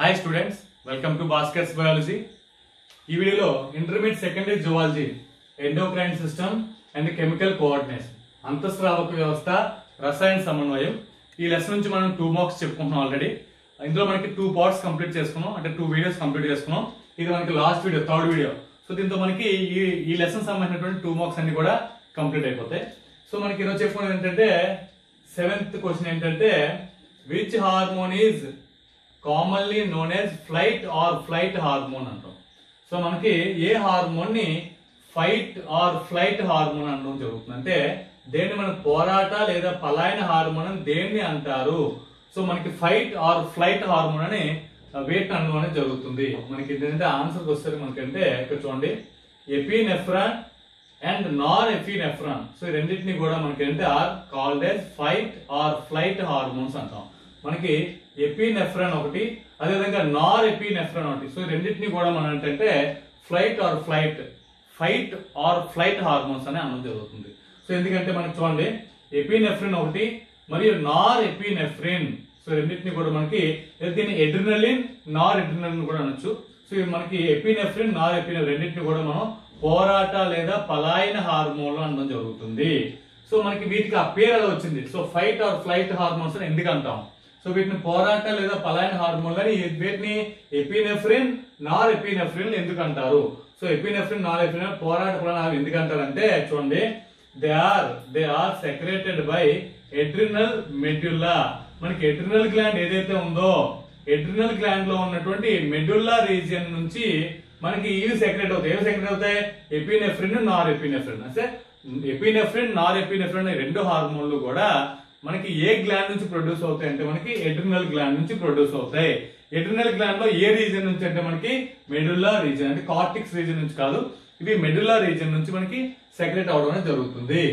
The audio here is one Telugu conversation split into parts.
hi students welcome to baskets biology ఈ వీడియోలో intermediate secondary zoology endocrine system and chemical coordination అంతఃస్రావక వ్యవస్థ రసాయన సమన్వయం ఈ లెసన్ నుంచి మనం టూ మార్క్స్ చెప్పుకుంటున్నాం ఆల్రెడీ ఇందులో మనకి టూ పార్ట్స్ కంప్లీట్ చేసుకున్నాం అంటే టూ వీడియోస్ కంప్లీట్ చేసుకున్నాం ఇది మనకి last video third video so దీంతో మనకి ఈ ఈ లెసన్ సంబంధించినటువంటి టూ మార్క్స్ అన్ని కూడా కంప్లీట్ అయిపోతాయి సో మనకి ఈరోజు చెప్పుకున్నది ఏంటంటే సెవెంత్ క్వశ్చన్ ఏంటంటే which hormone is commonly known as flight or flight hormone అంటాం సో మనకి ఏ హార్మోన్ ని ఫైట్ ఆర్ ఫ్లైట్ హార్మోన్ అనడం జరుగుతుంది అంటే దేన్ని మనం పోరాట లేదా పలాయన హార్మోన్ అని దేన్ని అంటారు సో మనకి ఫైట్ ఆర్ ఫ్లైట్ హార్మోన్ అని వేట్ అనడం అనేది జరుగుతుంది మనకి ఏంటంటే ఆన్సర్ వస్తుంది మనకంటే ఇక్కడ చూడండి epinephrine and non epinephrine so ఈ రెండింటిని కూడా మనకి ఏంటంటే are called as fight or flight hormones అంటాం మనకి ఎపినెఫ్రాన్ ఒకటి అదేవిధంగా నార్ ఎపినెఫ్రాన్ ఒకటి సో ఈ రెండింటిని కూడా మనం ఏంటంటే flight or flight fight or flight hormones అని అనడం జరుగుతుంది సో ఎందుకంటే మనకి చూడండి ఎపినెఫ్రిన్ ఒకటి మరియు నార్ ఎపినెఫ్రిన్ సో రెండింటిని కూడా మనకి దీన్ని ఎడ్రినలిన్ నార్ ఎడ్రినలిన్ కూడా అనొచ్చు సో ఇవి మనకి ఎపినెఫ్రిన్ నార్ ఎపినెఫ్రిన్ రెండింటిని కూడా మనం పోరాట లేదా పలాయన హార్మోన్లు అనడం జరుగుతుంది సో మనకి వీటికి ఆ పేరు ఎలా వచ్చింది so fight or flight hormones అని ఎందుకు అంటాం సో వీటిని పోరాట లేదా పలాయన హార్మోన్లు అని వీటిని ఎపినెఫ్రిన్ నార్ ఎపినెఫ్రిన్ ఎందుకు అంటారు సో ఎపినెఫ్రిన్ నార్ ఎపినెఫ్రిన్ పోరాట పలాయన ఎందుకు అంటారంటే చూడండి they are they are secreted by adrenal medulla మనకి ఎడ్రినల్ గ్లాండ్ ఏదైతే ఉందో ఎడ్రినల్ గ్లాండ్ లో ఉన్నటువంటి మెడ్యుల్లా రీజియన్ నుంచి మనకి ఇవి సెక్రెట్ అవుతాయి ఏవి సెక్రెట్ అవుతాయి ఎపినెఫ్రిన్ నార్ ఎపినెఫ్రిన్ అంటే ఎపినెఫ్రిన్ నార్ ఎపినెఫ్రిన్ అనే రెండు హార్మోన్లు కూడా మనకి ఏ గ్లాండ్ నుంచి ప్రొడ్యూస్ అవుతాయి అంటే మనకి ఎడ్రినల్ గ్లాండ్ నుంచి ప్రొడ్యూస్ అవుతాయి ఎడ్రినల్ గ్లాండ్ లో ఏ రీజన్ నుంచి అంటే మనకి మెడుల్లా రీజన్ అంటే కార్టిక్స్ రీజన్ నుంచి కాదు ఇవి మెడుల్లా రీజన్ నుంచి మనకి సెక్రెట్ అవడం అనేది జరుగుతుంది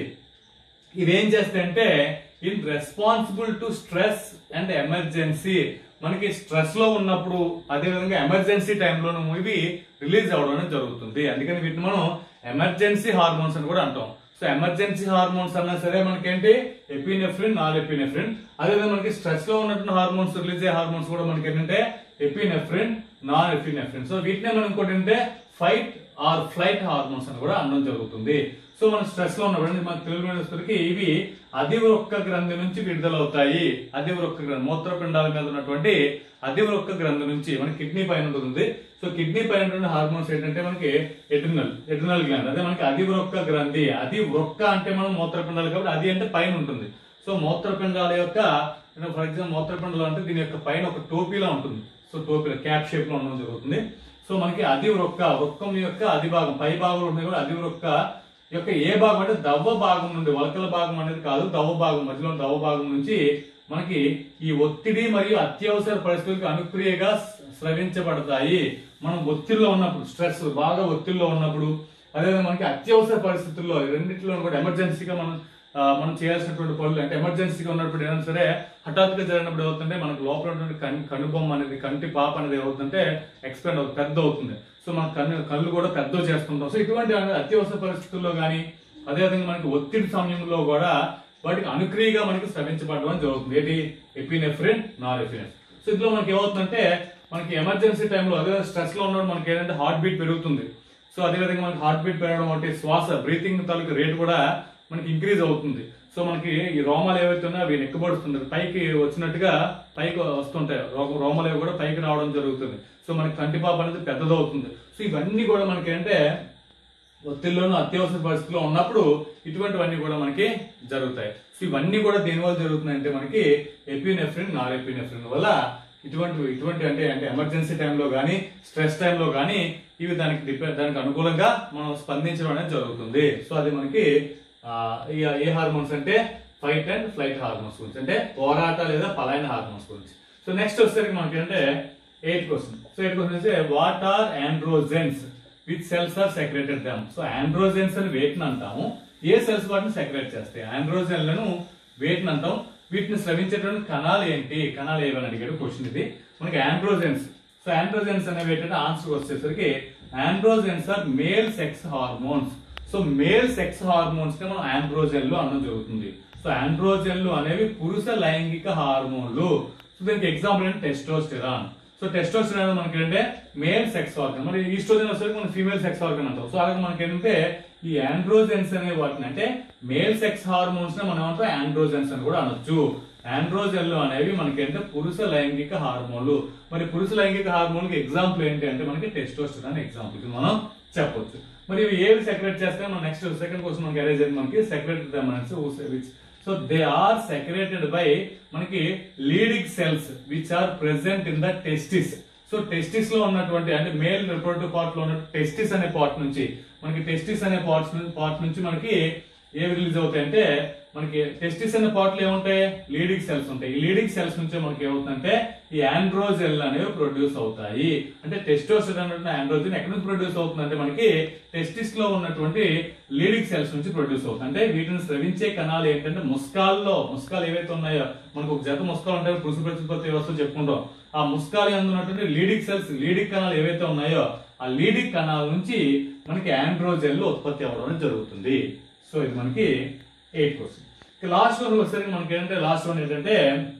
ఇవేం చేస్తాయంటే in responsible to stress and emergency మనకి స్ట్రెస్ లో ఉన్నప్పుడు అదే విధంగా ఎమర్జెన్సీ టైంలోనూ ఇవి రిలీజ్ అవడం అనేది జరుగుతుంది అందుకని వీటిని మనం ఎమర్జెన్సీ హార్మోన్స్ అని కూడా అంటాం సో ఎమర్జెన్సీ హార్మోన్స్ అన్నా సరే మనకేంటి ఎపినెఫ్రిన్ నాన్ ఎపినెఫ్రిన్ అదేవిధంగా మనకి స్ట్రెస్ లో ఉన్నటువంటి హార్మోన్స్ రిలీజ్ అయ్యే హార్మోన్స్ కూడా మనకి ఏంటంటే ఎపినెఫ్రిన్ నాన్ ఎపినెఫ్రిన్ సో వీటినే మనం ఇంకోటి ఏంటంటే ఫైట్ ఆర్ ఫ్లైట్ హార్మోన్స్ అని కూడా అనడం జరుగుతుంది సో మనం స్ట్రెస్ లో ఉన్నప్పుడు మన తెలుగు మీడియంకి ఇవి అధివృక్క గ్రంథి నుంచి విడుదలవుతాయి అధివృక్క గ్రంథి మూత్రపిండాల మీద ఉన్నటువంటి అధివృక్క గ్రంథి నుంచి మన కిడ్నీ పైన ఉంటుంది సో కిడ్నీ పైన ఉన్న హార్మోన్స్ ఏంటంటే మనకి ఎడ్రినల్ ఎడ్రినల్ గ్లాండ్ అదే మనకి అధివృక్క గ్రంథి అది వృక్క అంటే మనం మూత్రపిండాలు కాబట్టి అది అంటే పైన ఉంటుంది సో మూత్రపిండాల యొక్క ఫర్ ఎగ్జాంపుల్ మూత్రపిండాలు అంటే దీని యొక్క పైన ఒక టోపీలా ఉంటుంది సో టోపీలో క్యాప్ షేప్ లో ఉండడం జరుగుతుంది సో మనకి అది వృక్క వృక్కం యొక్క అది భాగం పై భాగంలో ఉంటుంది కూడా అది వృక్క యొక్క ఏ భాగం అంటే దవ్వ భాగం నుండి వలకల భాగం అనేది కాదు దవ్వ భాగం మధ్యలో దవ్వ భాగం నుంచి మనకి ఈ ఒత్తిడి మరియు అత్యవసర పరిస్థితులకు అనుక్రియగా స్రవించబడతాయి మనం ఒత్తిడిలో ఉన్నప్పుడు స్ట్రెస్ బాగా ఒత్తిడిలో ఉన్నప్పుడు అదేవిధంగా మనకి అత్యవసర పరిస్థితుల్లో ఈ రెండిట్లో కూడా ఎమర్జెన్సీగా మనం ఆ, మనం చేయాల్సినటువంటి పనులు అంటే ఎమర్జెన్సీగా ఉన్నప్పుడు ఏదైనా సరే హఠాత్తుగా జరిగినప్పుడు ఏమవుతుంటే మనకు లోపల ఉన్నటువంటి కన్ కనుబొమ్మ అనేది కంటి పాప అనేది ఏమవుతుందంటే ఎక్స్పెండ్ అవుతుంది పెద్ద అవుతుంది సో మన కన్ను కళ్ళు కూడా పెద్ద చేసుకుంటాం సో ఇటువంటి అత్యవసర పరిస్థితుల్లో కానీ అదేవిధంగా మనకి ఒత్తిడి సమయంలో కూడా వాటికి అనుక్రియగా మనకి స్రవించబడడం జరుగుతుంది ఏంటి ఎపినెఫ్రిన్ నార్ ఎఫినెఫ్ సో ఇందులో మనకి ఏమవుతుందంటే మనకి ఎమర్జెన్సీ టైంలో అదే స్ట్రెస్ లో ఉన్నప్పుడు మనకి ఏంటంటే హార్ట్ బీట్ పెరుగుతుంది సో అదే విధంగా మనకి హార్ట్ బీట్ పెరగడం ఒకటి శ్వాస బ్రీతింగ్ తాలూకు రేట్ కూడా మనకి ఇంక్రీజ్ అవుతుంది సో మనకి ఈ రోమాలు ఏవైతే ఉన్నాయో అవి నెక్కబడుతుంది పైకి వచ్చినట్టుగా పైకి వస్తుంటాయి రో- రోమాలు ఏవి కూడా పైకి రావడం జరుగుతుంది సో మనకి కంటిపాప అనేది పెద్దదవుతుంది సో ఇవన్నీ కూడా మనకి ఏంటంటే ఒత్తిడిలోనూ అత్యవసర పరిస్థితిలో ఉన్నప్పుడు ఇటువంటివన్నీ కూడా మనకి జరుగుతాయి సో ఇవన్నీ కూడా దేనివల్ల జరుగుతున్నాయి అంటే మనకి ఎపినెఫ్రిన్ నార్ ఎపినెఫ్రిన్ వల్ల ఇటువంటి ఇటువంటి అంటే అంటే ఎమర్జెన్సీ టైంలో కానీ స్ట్రెస్ టైంలో కానీ ఇవి దానికి డిపెండ్ దానికి అనుకూలంగా మనం స్పందించడం అనేది జరుగుతుంది సో అది మనకి ఆ, ఈ- ఏ హార్మోన్స్ అంటే ఫైట్ అండ్ ఫ్లైట్ హార్మోన్స్ గురించి అంటే పోరాట లేదా పలాయన హార్మోన్స్ గురించి సో నెక్స్ట్ వచ్చేసరికి మనకి అంటే eighth question so eighth question అయితే what are androgens which cells are secreted them so androgens అని వేటిని అంటాము ఏ సెల్స్ వాటిని సెక్రేట్ చేస్తాయి ఆండ్రోజెన్లను వేటిని అంటాం వీటిని స్రవించేటువంటి కణాలు ఏంటి కణాలు ఏవని అడిగాడు క్వశ్చన్ ఇది మనకి ఆండ్రోజెన్స్ సో ఆండ్రోజెన్స్ అనేవి ఏంటంటే ఆన్సర్ వచ్చేసరికి androgens are male sex hormones so male sex hormones ని మనం ఆండ్రోజెన్లు అనడం జరుగుతుంది సో ఆండ్రోజెన్లు అనేవి పురుష లైంగిక హార్మోన్లు సో దీనికి ఎగ్జాంపుల్ ఏంటి టెస్టోస్టెరాన్ సో టెస్టోస్టెరాన్ అనేది మనకి ఏంటంటే మేల్ సెక్స్ ఆర్గన్ మరి ఈస్ట్రోజన్ వచ్చేసరికి మనం ఫీమేల్ సెక్స్ ఆర్గన్ అంటాం సో అలాగే మనకి ఏంటంటే ఈ ఆండ్రోజెన్స్ అనే వాటిని అంటే మేల్ సెక్స్ హార్మోన్స్ ని మనం ఏమంటాం ఆండ్రోజెన్స్ అని కూడా అనొచ్చు ఆండ్రోజెన్లు అనేవి మనకి ఏంటంటే పురుష లైంగిక హార్మోన్లు మరి పురుష లైంగిక హార్మోన్కి ఎగ్జాంపుల్ ఏంటి అంటే మనకి టెస్టోస్టెరాన్ ఎగ్జాంపుల్ ఇది మనం చెప్పొచ్చు మరి ఇవి ఏవి సెక్రెట్ చేస్తే మనం నెక్స్ట్ సెకండ్ క్వశ్చన్ మనకి అరేంజ్ అయింది మనకి secrete so they are secreted by మనకి leading cells which are present in the testis so testis లో ఉన్నటువంటి అంటే మేల్ రిప్రొడక్టివ్ పార్ట్ లో ఉన్న టెస్టిస్ అనే పార్ట్ నుంచి మనకి టెస్టిస్ అనే పార్ట్స్ పార్ట్ నుంచి మనకి ఏవి రిలీజ్ అవుతాయి అంటే మనకి టెస్టిస్ అనే పార్ట్ లో ఏముంటాయి లీడింగ్ సెల్స్ ఉంటాయి ఈ లీడింగ్ సెల్స్ నుంచే మనకి ఏమవుతుందంటే ఈ ఆండ్రోజెల్ అనేవి ప్రొడ్యూస్ అవుతాయి అంటే టెస్టోస్టెరాన్ అంటే ఆండ్రోజెన్ ఎక్కడ నుంచి ప్రొడ్యూస్ అవుతుంది అంటే మనకి టెస్టిస్ లో ఉన్నటువంటి లీడింగ్ సెల్స్ నుంచి ప్రొడ్యూస్ అవుతుంది అంటే వీటిని స్రవించే కణాలు ఏంటంటే ముస్కాల్లో ముస్కాలు ఏవైతే ఉన్నాయో మనకు ఒక జత ముస్కాలు ఉంటాయో పురుష ప్రతిపత్తి వ్యవస్థ చెప్పుకుంటాం ఆ ముస్కాలు అందున్నటువంటి లీడింగ్ సెల్స్ లీడింగ్ కణాలు ఏవైతే ఉన్నాయో ఆ లీడింగ్ కణాల నుంచి మనకి ఆండ్రోజెల్ ఉత్పత్తి అవ్వడం అనేది జరుగుతుంది సో ఇది మనకి ఎయిట్ క్వశ్చన్ లాస్ట్ వన్ వచ్చేసరికి మనకి ఏంటంటే లాస్ట్ వన్ ఏంటంటే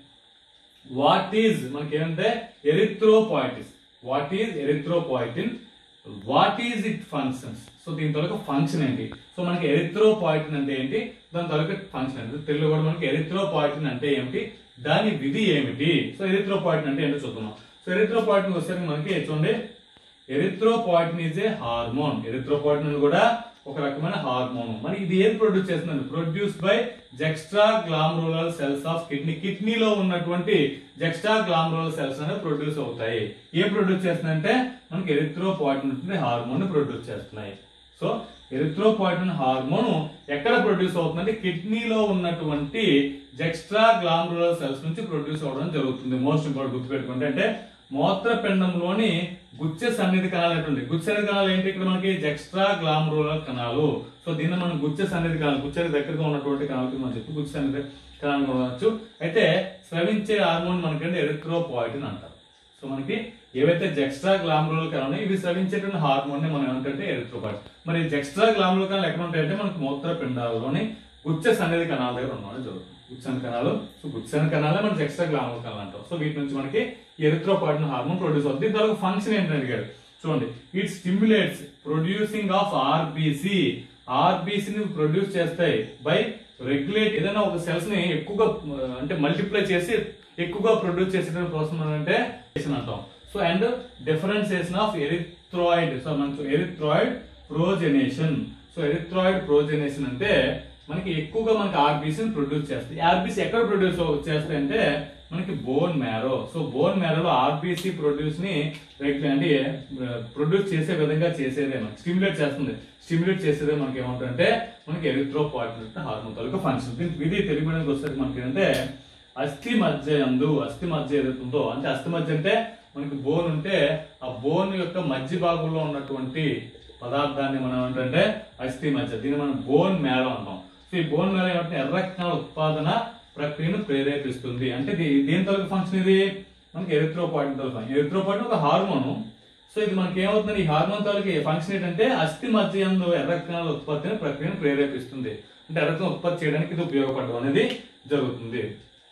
వాట్ ఈజ్ మనకి ఏంటంటే erythropoiesis what is erythropoietin what is it functions so దీని తొలక ఫంక్షన్ ఏంటి సో మనకి ఎరిథ్రోపాయిటిన్ అంటే ఏంటి దాని తొలక ఫంక్షన్ ఏంటి తెలుగు కూడా మనకి ఎరిథ్రోపాయిటిన్ అంటే ఏమిటి దాని విధి ఏమిటి సో ఎరిథ్రోపాయిటిన్ అంటే ఏంటో చూద్దాం సో ఎరిథ్రోపాయిటిన్ వచ్చేసరికి మనకి చూడండి erythropoietin is a hormone erythropoietin కూడా ఒక రకమైన హార్మోన్ మరి ఇది ఏది ప్రొడ్యూస్ చేస్తుంది produce by juxtaglomerular cells of kidney కిడ్నీలో ఉన్నటువంటి జెక్స్ట్రా గ్లామరులర్ సెల్స్ అనేవి ప్రొడ్యూస్ అవుతాయి ఏం ప్రొడ్యూస్ చేస్తుందంటే మనకి ఎరిథ్రోపాయిటిన్ హార్మోన్ ప్రొడ్యూస్ చేస్తున్నాయి సో ఎరిథ్రోపాయిటిన్ హార్మోన్ ఎక్కడ ప్రొడ్యూస్ అవుతుందంటే కిడ్నీలో ఉన్నటువంటి జెక్స్ట్రా గ్లామరులర్ సెల్స్ నుంచి ప్రొడ్యూస్ అవడం జరుగుతుంది మోస్ట్ ఇంపార్టెంట్ గుర్తుపెట్టుకుంటే అంటే మూత్రపిండంలోని గుచ్చ సన్నిధి కణాలు ఏంటండి గుచ్చ సన్నిధి కణాలు ఏంటి ఇక్కడ మనకి జెక్స్ట్రా గ్లామరులర్ కణాలు సో దీన్ని మనం గుచ్చ సన్నిధి కణాలు గుచ్చకి దగ్గరగా ఉన్నటువంటి కణాలకి మనం చెప్పి గుచ్చ సన్నిధి కణాలు అనవచ్చు అయితే స్రవించే హార్మోన్ మనకంటే ఎరిథ్రోపాయిటిన్ అంటారు సో మనకి ఏవైతే జెక్స్ట్రా గ్లామరులర్ కణాలు ఇవి స్రవించేటువంటి హార్మోన్ ని మనం ఏమంటే ఎరిథ్రోపాయిటిన్ మరి జెక్స్ట్రా గ్లామరులర్ కణాలు ఎక్కడ ఉంటాయంటే మనకి మూత్రపిండాలలోని గుచ్చ సన్నిధి కణాల దగ్గర ఉండడం జరుగుతుంది గుచ్చన కణాలు సో గుచ్చన కణాలే మనకి ఎక్స్ట్రా గ్లామర్ కణాలు అంటాం సో వీటి నుంచి మనకి ఎరిథ్రోపాయిటిన్ హార్మోన్ ప్రొడ్యూస్ అవుతుంది దీని తర్వాత ఫంక్షన్ ఏంటని అడిగాడు చూడండి it stimulates producing of RBC RBC ని ప్రొడ్యూస్ చేస్తాయి బై రెగ్యులేట్ ఏదైనా ఒక సెల్స్ ని ఎక్కువగా ఆ, అంటే మల్టిప్లై చేసి ఎక్కువగా ప్రొడ్యూస్ చేసేటువంటి ప్రాసెస్ అంటే అంటాం so and differentiation of erythroid so మనకు erythroid progenation so erythroid progenation అంటే మనకి ఎక్కువగా మనకి ఆర్బీసీ ప్రొడ్యూస్ చేస్తాయి ఆర్బీసీ ఎక్కడ ప్రొడ్యూస్ చేస్తాయి అంటే మనకి బోన్ మ్యారో సో బోన్ మ్యారోలో ఆర్బీసీ ప్రొడ్యూస్ ని రెగ్యులర్ అంటే ప్రొడ్యూస్ చేసే విధంగా చేసేదే మనకి స్టిమ్యులేట్ చేస్తుంది స్టిమ్యులేట్ చేసేదే మనకి ఏమంటుందంటే మనకి ఎరిథ్రోపాయిటిన్ హార్మోన్ తాలూకా ఫంక్షన్ దీనికి ఇది తెలియడానికి వస్తే మనకి ఏంటంటే అస్థి మధ్య యందు అస్థి మధ్య ఏదైతే ఉందో అంటే అస్థి మధ్య అంటే మనకి బోన్ ఉంటే ఆ బోన్ యొక్క మధ్య భాగంలో ఉన్నటువంటి పదార్థాన్ని మనం ఏంటంటే అస్థి మధ్య దీన్ని మనం బోన్ మ్యారో అంటాం సో ఈ బోన్ మ్యారో ఏమంటే ఎర్ర రక్తాల ఉత్పాదన ప్రక్రియను ప్రేరేపిస్తుంది అంటే దీ- దేని తొలగి ఫంక్షన్ ఇది మనకి ఎరిథ్రోపాయిటిన్ తొలగి ఫంక్షన్ ఎరిథ్రోపాయిటిన్ ఒక హార్మోన్ సో ఇది మనకి ఏమవుతుంది ఈ హార్మోన్ తాలూకి ఫంక్షన్ ఏంటంటే అస్థి మధ్య యందు ఎర్ర రక్తాల ఉత్పత్తిని ప్రక్రియను ప్రేరేపిస్తుంది అంటే ఎర్ర రక్తం ఉత్పత్తి చేయడానికి ఇది ఉపయోగపడడం అనేది జరుగుతుంది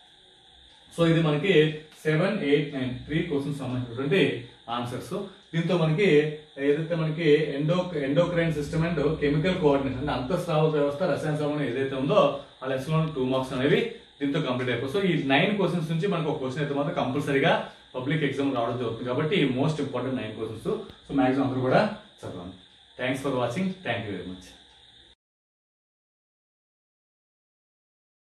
సో ఇది మనకి seven eight nine three questions సంబంధించినటువంటి ఆన్సర్స్ దీంతో మనకి ఏదైతే మనకి endo endocrine system and chemical coordination అంటే అంతఃస్రావ వ్యవస్థ రసాయన సంబంధం ఏదైతే ఉందో ఆ లెసన్ లో టూ మార్క్స్ అనేవి దీంతో కంప్లీట్ అయిపోయి సో ఈ నైన్ క్వశ్చన్స్ నుంచి మనకు ఒక క్వశ్చన్ అయితే మాత్రం కంపల్సరీగా పబ్లిక్ ఎగ్జామ్ రావడం జరుగుతుంది కాబట్టి most important nine questions so maximum అందరూ కూడా చదవండి thanks for watching thank you very much